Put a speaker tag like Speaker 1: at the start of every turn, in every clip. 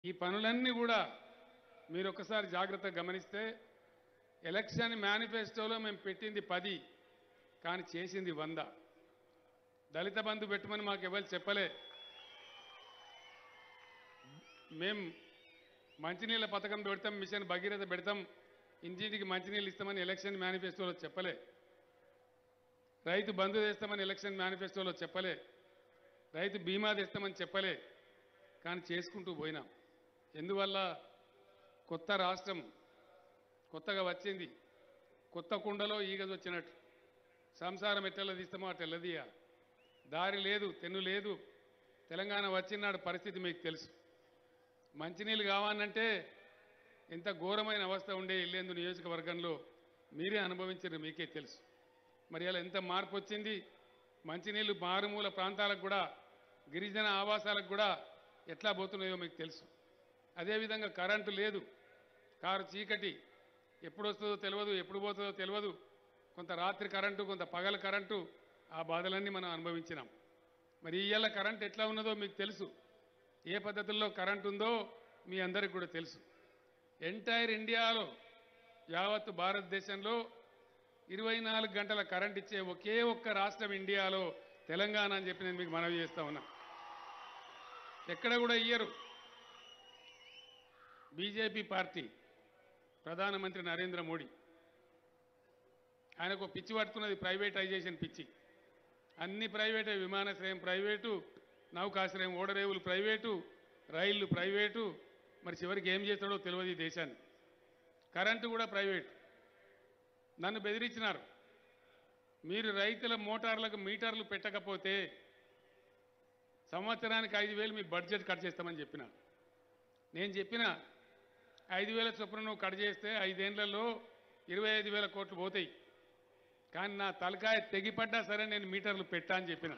Speaker 1: ఈ పనులన్నీ కూడా మీరు ఒకసారి జాగ్రత్తగా గమనిస్తే ఎలక్షన్ మేనిఫెస్టోలో మేము పెట్టింది పది కానీ చేసింది వంద దళిత బంధు పెట్టమని మాకు ఎవరు చెప్పలే మేం మంచినీళ్ళ పథకం పెడతాం మిషన్ భగీరథ పెడతాం ఇంటింటికి మంచినీళ్ళు ఇస్తామని ఎలక్షన్ మేనిఫెస్టోలో చెప్పలే రైతు బంధు తెస్తామని ఎలక్షన్ మేనిఫెస్టోలో చెప్పలే రైతు బీమా తెస్తామని చెప్పలే కానీ చేసుకుంటూ పోయినాం ఎందువల్ల కొత్త రాష్ట్రం కొత్తగా వచ్చింది కొత్త కుండలో ఈగది వచ్చినట్టు సంసారం ఎట్లా తీస్తామో అటు ఎల్లదీయ దారి లేదు తెన్ను లేదు తెలంగాణ వచ్చినాడు పరిస్థితి మీకు తెలుసు మంచినీళ్ళు కావాలంటే ఎంత ఘోరమైన అవస్థ ఉండే ఇల్లేందు నియోజకవర్గంలో మీరే అనుభవించారు మీకే తెలుసు మరి అలా ఎంత మార్పు వచ్చింది మంచినీళ్ళు మారుమూల ప్రాంతాలకు కూడా గిరిజన ఆవాసాలకు కూడా ఎట్లా పోతున్నాయో మీకు తెలుసు అదేవిధంగా కరెంటు లేదు కారు చీకటి ఎప్పుడు వస్తుందో తెలియదు ఎప్పుడు పోతుందో తెలియదు కొంత రాత్రి కరెంటు కొంత పగల కరెంటు ఆ బాధలన్నీ మనం అనుభవించినాం మరి ఇవాళ కరెంట్ ఎట్లా ఉన్నదో మీకు తెలుసు ఏ పద్ధతుల్లో కరెంట్ ఉందో మీ అందరికి కూడా తెలుసు ఎంటైర్ ఇండియాలో యావత్ భారతదేశంలో ఇరవై నాలుగు గంటల కరెంట్ ఇచ్చే ఒకే ఒక్క రాష్ట్రం ఇండియాలో తెలంగాణ అని చెప్పి నేను మీకు మనవి చేస్తా ఉన్నా ఎక్కడ కూడా ఇయ్యరు బీజేపీ పార్టీ ప్రధానమంత్రి నరేంద్ర మోడీ ఆయనకు పిచ్చి పట్టుకున్నది ప్రైవేటైజేషన్ పిచ్చి అన్ని ప్రైవేటే విమానాశ్రయం ప్రైవేటు నౌకాశ్రయం ఓడరేవులు ప్రైవేటు రైళ్లు ప్రైవేటు మరి చివరికి ఏం చేస్తాడో తెలియదు ఈ దేశాన్ని కరెంటు కూడా ప్రైవేట్ నన్ను బెదిరించినారు మీరు రైతుల మోటార్లకు మీటర్లు పెట్టకపోతే సంవత్సరానికి ఐదు వేలు మీ బడ్జెట్ కట్ చేస్తామని చెప్పిన నేను చెప్పిన ఐదు వేల చొప్పున నువ్వు కట్ చేస్తే ఐదేళ్లలో ఇరవై ఐదు వేల కోట్లు పోతాయి కానీ నా తలకాయ తెగిపడ్డా సరే నేను మీటర్లు పెట్టా అని చెప్పిన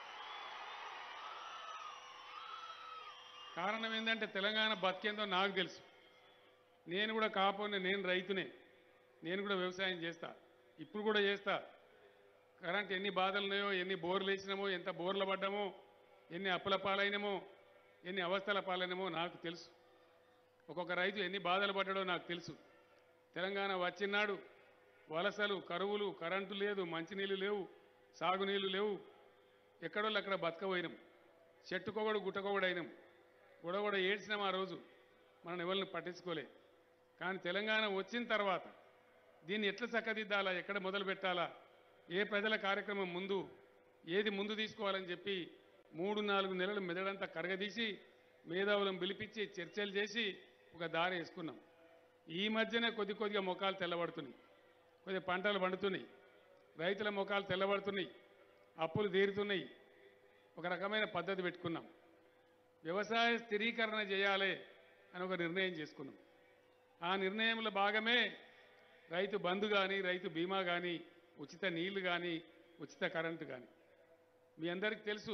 Speaker 1: కారణం ఏంటంటే తెలంగాణ బతికేందో నాకు తెలుసు నేను కూడా కాకపోయినా నేను రైతునే నేను కూడా వ్యవసాయం చేస్తా ఇప్పుడు కూడా చేస్తా కరెంట్ ఎన్ని బాధలు ఉన్నాయో ఎన్ని బోర్లు వేసినామో ఎంత బోర్లు పడ్డామో ఎన్ని అప్పుల పాలైనమో ఎన్ని అవస్థల పాలైనమో నాకు తెలుసు ఒక్కొక్క రైతు ఎన్ని బాధలు పడ్డాడో నాకు తెలుసు తెలంగాణ వచ్చినాడు వలసలు కరువులు కరెంటు లేదు మంచినీళ్ళు లేవు సాగునీళ్ళు లేవు ఎక్కడోళ్ళు అక్కడ బతకపోయినాం చెట్టుకొకడు గుట్టకొకడు అయినాం గొడవ ఏడ్చినాం ఆ రోజు మనం ఎవరిని పట్టించుకోలే కానీ తెలంగాణ వచ్చిన తర్వాత దీన్ని ఎట్లా చక్కదిద్దాలా ఎక్కడ మొదలు పెట్టాలా ఏ ప్రజల కార్యక్రమం ముందు ఏది ముందు తీసుకోవాలని చెప్పి మూడు నాలుగు నెలలు మెదడంతా కరగదీసి మేధావులను పిలిపించి చర్చలు చేసి ఒక దారి వేసుకున్నాం ఈ మధ్యనే కొద్ది కొద్దిగా ముఖాలు తెల్లబడుతున్నాయి కొద్దిగా పంటలు పండుతున్నాయి రైతుల ముఖాలు తెల్లబడుతున్నాయి అప్పులు తీరుతున్నాయి ఒక రకమైన పద్ధతి పెట్టుకున్నాం వ్యవసాయ స్థిరీకరణ చేయాలి అని ఒక నిర్ణయం చేసుకున్నాం ఆ నిర్ణయంలో భాగమే రైతు బంధు కానీ రైతు బీమా కానీ ఉచిత నీళ్లు కానీ ఉచిత కరెంటు కానీ మీ అందరికీ తెలుసు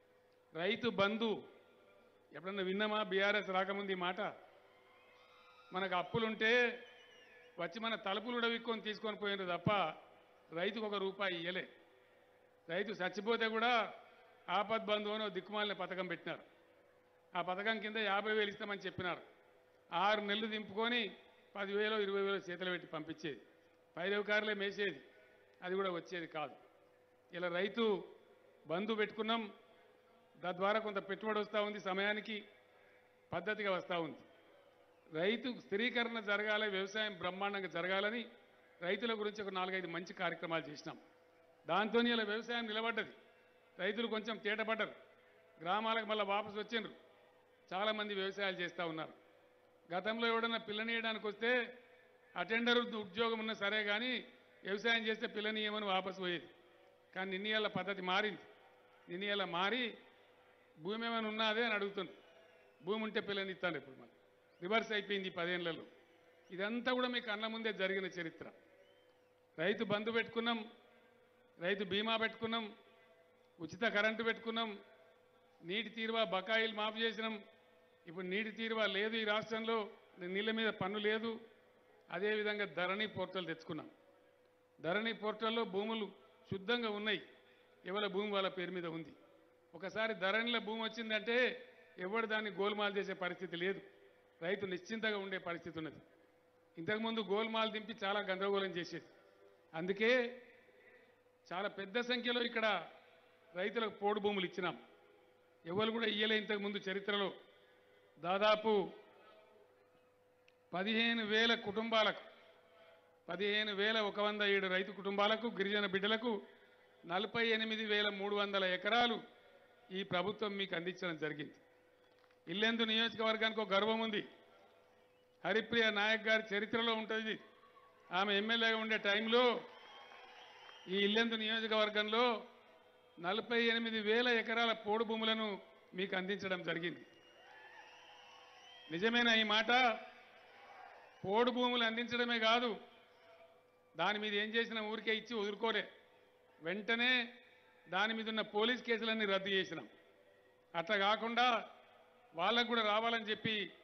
Speaker 1: రైతు బంధు ఎప్పుడన్నా విన్నామా బీఆర్ఎస్ రాకముందు ఈ మాట మనకు అప్పులుంటే వచ్చి మన తలుపులు ఉడవిక్కొని తీసుకొని పోయినారు తప్ప రైతుకు ఒక రూపాయి ఇయ్యలే రైతు చచ్చిపోతే కూడా ఆపద్ బంధు అని ఓ దిక్కుమాలిన పథకం పెట్టినారు ఆ పథకం కింద యాభై వేలు ఇస్తామని చెప్పినారు ఆరు నెలలు దింపుకొని పదివేలు ఇరవై వేలు చేతులు పెట్టి పంపించేది పైరవకారులే మేసేది అది కూడా వచ్చేది కాదు ఇలా రైతు బంధు పెట్టుకున్నాం తద్వారా కొంత పెట్టుబడి వస్తూ ఉంది సమయానికి పద్ధతిగా వస్తూ ఉంది రైతు స్థిరీకరణ జరగాలి వ్యవసాయం బ్రహ్మాండంగా జరగాలని రైతుల గురించి ఒక నాలుగైదు మంచి కార్యక్రమాలు చేసినాం దాంతో ఇలా వ్యవసాయం నిలబడ్డది రైతులు కొంచెం తేటపడ్డరు గ్రామాలకు మళ్ళీ వాపసు వచ్చిండ్రు చాలామంది వ్యవసాయాలు చేస్తూ ఉన్నారు గతంలో ఎవడన్నా పిల్లనియడానికి వస్తే అటెండర్ ఉద్యోగం ఉన్నా సరే కానీ వ్యవసాయం చేస్తే పిల్లనియమని వాపసు పోయేది కానీ నిన్నీయాల పద్ధతి మారింది నిన్నీయాల మారి భూమి ఏమైనా ఉన్నదే అని అడుగుతుంది భూమి ఉంటే పిల్లని ఇస్తాను ఇప్పుడు మళ్ళీ రివర్స్ అయిపోయింది ఈ పదేళ్లలో ఇదంతా కూడా మీకు కళ్ళ ముందే జరిగిన చరిత్ర రైతు బంధు పెట్టుకున్నాం రైతు బీమా పెట్టుకున్నాం ఉచిత కరెంటు పెట్టుకున్నాం నీటి తీరువా బకాయిలు మాఫ్ చేసినాం ఇప్పుడు నీటి తీరువా లేదు ఈ రాష్ట్రంలో నీళ్ళ మీద పన్ను లేదు అదేవిధంగా ధరణి పోర్టల్ తెచ్చుకున్నాం ధరణి పోర్టల్లో భూములు శుద్ధంగా ఉన్నాయి ఎవరి భూమి వాళ్ళ పేరు మీద ఉంది ఒకసారి ధరణిలో భూమి వచ్చిందంటే ఎవడు దాన్ని గోల్మాల్ చేసే పరిస్థితి లేదు రైతు నిశ్చింతగా ఉండే పరిస్థితి ఉన్నది ఇంతకుముందు గోల్మాల్ దింపి చాలా గందరగోళం చేసేది అందుకే చాలా పెద్ద సంఖ్యలో ఇక్కడ రైతులకు పోడు భూములు ఇచ్చినాం ఎవరు కూడా ఇయ్యలే ఇంతకుముందు చరిత్రలో దాదాపు పదిహేను వేల కుటుంబాలకు పదిహేను వేల ఒక వంద ఏడు రైతు కుటుంబాలకు గిరిజన బిడ్డలకు నలభై ఎనిమిది వేల మూడు వందల ఎకరాలు ఈ ప్రభుత్వం మీకు అందించడం జరిగింది ఇల్లెందు నియోజకవర్గానికి ఒక గర్వం ఉంది హరిప్రియ నాయక్ గారి చరిత్రలో ఉంటుంది ఆమె ఎమ్మెల్యేగా ఉండే టైంలో ఈ ఇల్లెందు నియోజకవర్గంలో నలభై ఎనిమిది వేల ఎకరాల పోడు భూములను మీకు అందించడం జరిగింది నిజమేనా ఈ మాట పోడు భూములు అందించడమే కాదు దాని మీద ఏం చేసిన ఊరికే ఇచ్చి వదులుకోలే వెంటనే దాని మీద ఉన్న పోలీస్ కేసులన్నీ రద్దు చేసినాం అట్లా కాకుండా వాళ్ళకు కూడా రావాలని చెప్పి